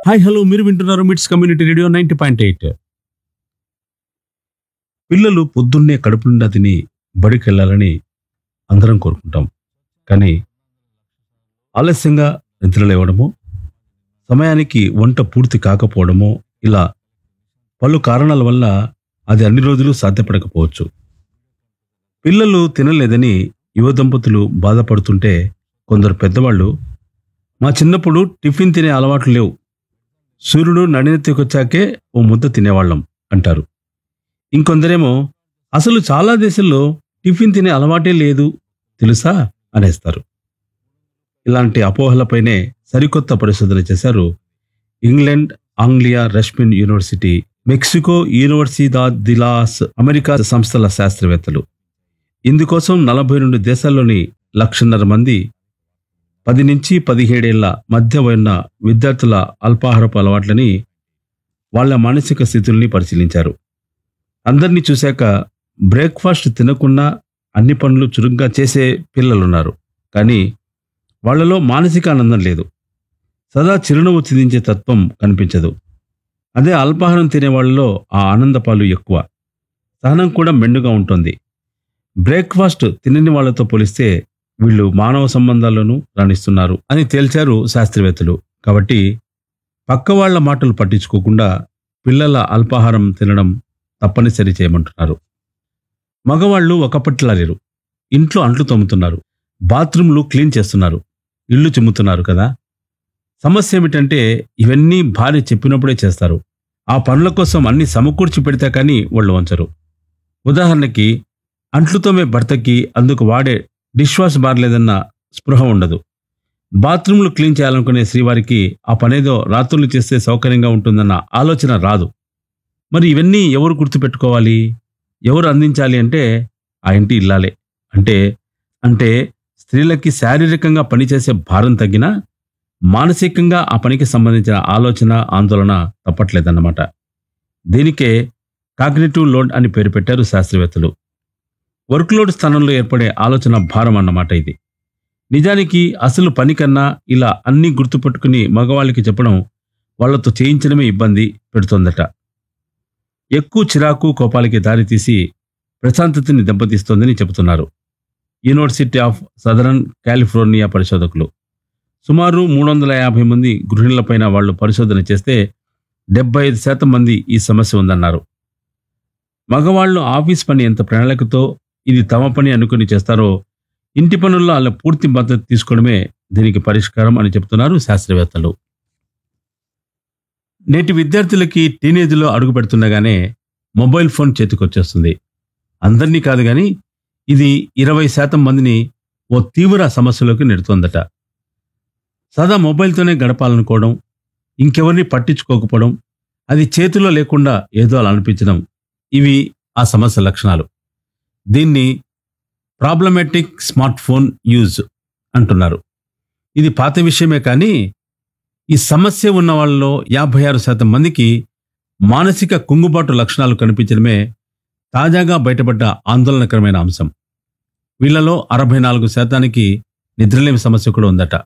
hi hello మీరు వింటున్నారు MITS community radio ninety point eight పిల్లలు పొద్దున్నే కడుపు నిండా తిని బడికి వెళ్ళాలని అందరం కోరుకుంటాం కానీ ఆలస్యంగా నిద్రలేవడము సమయానికి వంట పూర్తి కాకపోవడము ఇలా పలు కారణాల వల్ల అది అన్ని రోజులు సాధ్యపడకపోవచ్చు పిల్లలు తినలేదని యువ దంపతులు బాధపడుతుంటే కొందరు పెద్దవాళ్ళు మా చిన్నప్పుడు టిఫిన్ తినే అలవాట్లు లేవు సూర్యుడు నడినెత్తికొచ్చాకే ఓ ముద్ద తినేవాళ్ళం అంటారు ఇంకొందరేమో అసలు చాలా దేశాల్లో టిఫిన్ తినే అలవాటే లేదు తెలుసా అనేస్తారు ఇలాంటి అపోహలపైనే సరికొత్త పరిశోధన చేశారు ఇంగ్లాండ్ ఆంగ్లియా రష్మిన్ university Mexico Universidad de las America సంస్థల శాస్త్రవేత్తలు ఇందుకోసం నలభై రెండు దేశాల్లోని లక్షన్నర మంది పది నుంచి పదిహేడేళ్ల మధ్య ఉన్న విద్యార్థుల అల్పాహారపు అలవాట్లని వాళ్ళ మానసిక స్థితుల్ని పరిశీలించారు అందరినీ చూశాక బ్రేక్ఫాస్ట్ తినకుండా అన్ని పనులు చురుగ్గా చేసే పిల్లలున్నారు కానీ వాళ్ళలో మానసిక ఆనందం లేదు సదా చిరునవ్వు చిందించే తత్వం కనిపించదు అదే అల్పాహారం తినే వాళ్ళలో ఆ ఆనందపాలు ఎక్కువ సహనం కూడా మెండుగా ఉంటుంది బ్రేక్ఫాస్ట్ తినని వాళ్ళతో పోలిస్తే వీళ్ళు మానవ సంబంధాల్లోనూ రాణిస్తున్నారు అని తేల్చారు శాస్త్రవేత్తలు కాబట్టి పక్క వాళ్ళ మాటలు పట్టించుకోకుండా పిల్లల అల్పాహారం తినడం తప్పనిసరి చేయమంటున్నారు మగవాళ్ళు ఒకప్పట్లా లేరు ఇంట్లో అంట్లు తోముతున్నారు బాత్రూంలు క్లీన్ చేస్తున్నారు ఇల్లు చిమ్ముతున్నారు కదా సమస్య ఏమిటంటే ఇవన్నీ భార్య చెప్పినప్పుడే చేస్తారు ఆ పనుల కోసం అన్ని సమకూర్చి పెడితే కానీ వాళ్ళు వంచరు ఉదాహరణకి అంట్లు తోమే భర్తకి అందుకు వాడే డిష్ వాష్ బార్ లేదన్న స్పృహ ఉండదు బాత్రూంలు క్లీన్ చేయాలనుకునే శ్రీవారికి ఆ పనేదో రాత్రులు చేస్తే సౌకర్యంగా ఉంటుందన్న ఆలోచన రాదు మరి ఇవన్నీ ఎవరు గుర్తుపెట్టుకోవాలి ఎవరు అందించాలి అంటే ఆ ఇంటి ఇల్లాలే అంటే అంటే స్త్రీలకి శారీరకంగా పనిచేసే భారం తగ్గినా మానసికంగా ఆ పనికి సంబంధించిన ఆలోచన ఆందోళన తప్పట్లేదన్నమాట దీనికే కాగ్నిటివ్ లోడ్ అని పేరు పెట్టారు శాస్త్రవేత్తలు వర్క్ లోడ్ స్థానంలో ఏర్పడే ఆలోచన భారం అన్నమాట ఇది నిజానికి అసలు పని కన్నా ఇలా అన్నీ గుర్తుపెట్టుకుని మగవాళ్ళకి చెప్పడం వాళ్ళతో చేయించడమే ఇబ్బంది పెడుతోందట ఎక్కువ చిరాకు కోపాలకి దారితీసి ప్రశాంతతని దెబ్బతీస్తోందని చెబుతున్నారు యూనివర్సిటీ ఆఫ్ సదరన్ కాలిఫోర్నియా పరిశోధకులు సుమారు మూడు వందల యాభై మంది గృహిణులపైన వాళ్ళు పరిశోధన చేస్తే డెబ్బై ఐదు శాతం మంది ఈ సమస్య ఉందన్నారు మగవాళ్ళు ఆఫీస్ పని ఎంత ప్రణాళికతో ఇది తమ పని అనుకుని చేస్తారో ఇంటి పనుల్లో వాళ్ళ పూర్తి మద్దతు తీసుకోవడమే దీనికి పరిష్కారం అని చెప్తున్నారు శాస్త్రవేత్తలు నేటి విద్యార్థులకి టీనేజ్లో అడుగు పెడుతుండగానే మొబైల్ ఫోన్ చేతికొచ్చేస్తుంది అందరినీ కాదు కానీ ఇది ఇరవై శాతం మందిని ఓ తీవ్ర సమస్యలోకి నెడుతోందట సదా మొబైల్తోనే గడపాలనుకోవడం ఇంకెవరిని పట్టించుకోకపోవడం అది చేతిలో లేకుండా ఏదో అలా అనిపించడం ఇవి ఆ సమస్య లక్షణాలు దీన్ని ప్రాబ్లమాటిక్ స్మార్ట్ ఫోన్ యూజ్ అంటున్నారు ఇది పాత విషయమే కానీ ఈ సమస్య ఉన్న వాళ్ళలో యాభై ఆరు శాతం మందికి మానసిక కుంగుబాటు లక్షణాలు కనిపించడమే తాజాగా బయటపడ్డ ఆందోళనకరమైన అంశం వీళ్ళలో అరవై నాలుగు శాతానికి నిద్రలేమి సమస్య కూడా ఉందట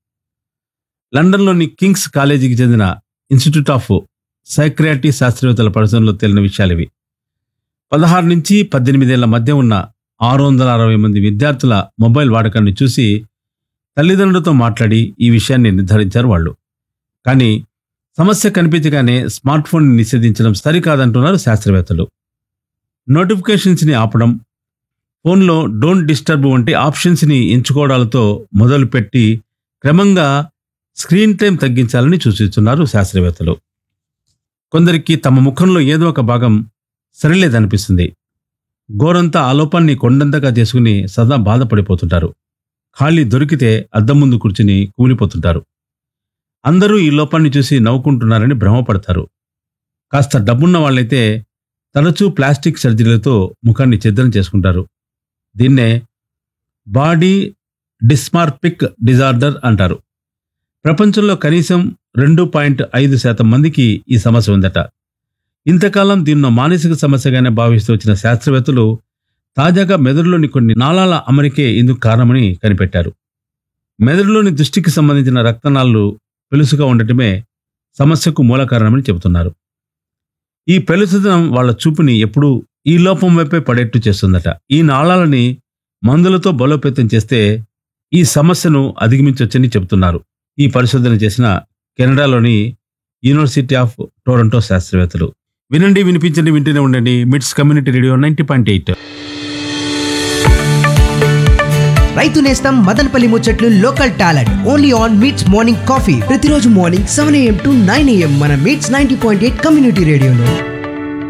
లండన్లోని కింగ్స్ కాలేజీకి చెందిన ఇన్స్టిట్యూట్ ఆఫ్ సైక్రియాటీ శాస్త్రవేత్తల పరిశోధనలో తేలిన విషయాలివి పదహారు నుంచి పద్దెనిమిదేళ్ల మధ్య ఉన్న ఆరు వందల అరవై మంది విద్యార్థుల మొబైల్ వాడకాన్ని చూసి తల్లిదండ్రులతో మాట్లాడి ఈ విషయాన్ని నిర్ధారించారు వాళ్ళు కానీ సమస్య కనిపించగానే స్మార్ట్ ఫోన్ నిషేధించడం సరికాదంటున్నారు శాస్త్రవేత్తలు నోటిఫికేషన్స్ని ఆపడం ఫోన్లో డోంట్ డిస్టర్బ్ వంటి ఆప్షన్స్ని ఎంచుకోవడాలతో మొదలుపెట్టి క్రమంగా స్క్రీన్ టైం తగ్గించాలని సూచిస్తున్నారు శాస్త్రవేత్తలు కొందరికి తమ ముఖంలో ఏదో ఒక భాగం సరిలేదనిపిస్తుంది గోరంతా ఆలోపాన్ని కొండంతగా చేసుకుని సదా బాధపడిపోతుంటారు ఖాళీ దొరికితే అద్దం ముందు కూర్చుని కూలిపోతుంటారు అందరూ ఈ లోపాన్ని చూసి నవ్వుకుంటున్నారని భ్రమపడతారు కాస్త డబ్బున్న వాళ్ళైతే తరచూ ప్లాస్టిక్ సర్జరీలతో ముఖాన్ని ఛిద్రం చేసుకుంటారు దీన్నే బాడీ డిస్మార్పిక్ డిజార్డర్ అంటారు ప్రపంచంలో కనీసం రెండు పాయింట్ ఐదు శాతం మందికి ఈ సమస్య ఉందట ఇంతకాలం దీన్న మానసిక సమస్యగానే భావిస్తూ వచ్చిన శాస్త్రవేత్తలు తాజాగా మెదడులోని కొన్ని నాళాల అమరికే ఇందుకు కారణమని కనిపెట్టారు మెదడులోని దృష్టికి సంబంధించిన రక్తనాళాలు పెలుసుగా ఉండటమే సమస్యకు మూల కారణమని చెబుతున్నారు ఈ పెలుసుదనం వాళ్ళ చూపుని ఎప్పుడూ ఈ లోపం వైపే పడేట్టు చేస్తుందట ఈ నాళాలని మందులతో బలోపేతం చేస్తే ఈ సమస్యను అధిగమించవచ్చని చెబుతున్నారు ఈ పరిశోధన చేసిన కెనడాలోని యూనివర్సిటీ ఆఫ్ టొరంటో శాస్త్రవేత్తలు వినండి వినిపించండి వింటూనే ఉండండి MITS community radio ninety point eight రైతు నేస్తం మదనపల్లి ముచ్చట్లు local talent only on MITS morning coffee ప్రతిరోజు morning seven AM to nine AM మన MITS ninety point eight community రేడియోలో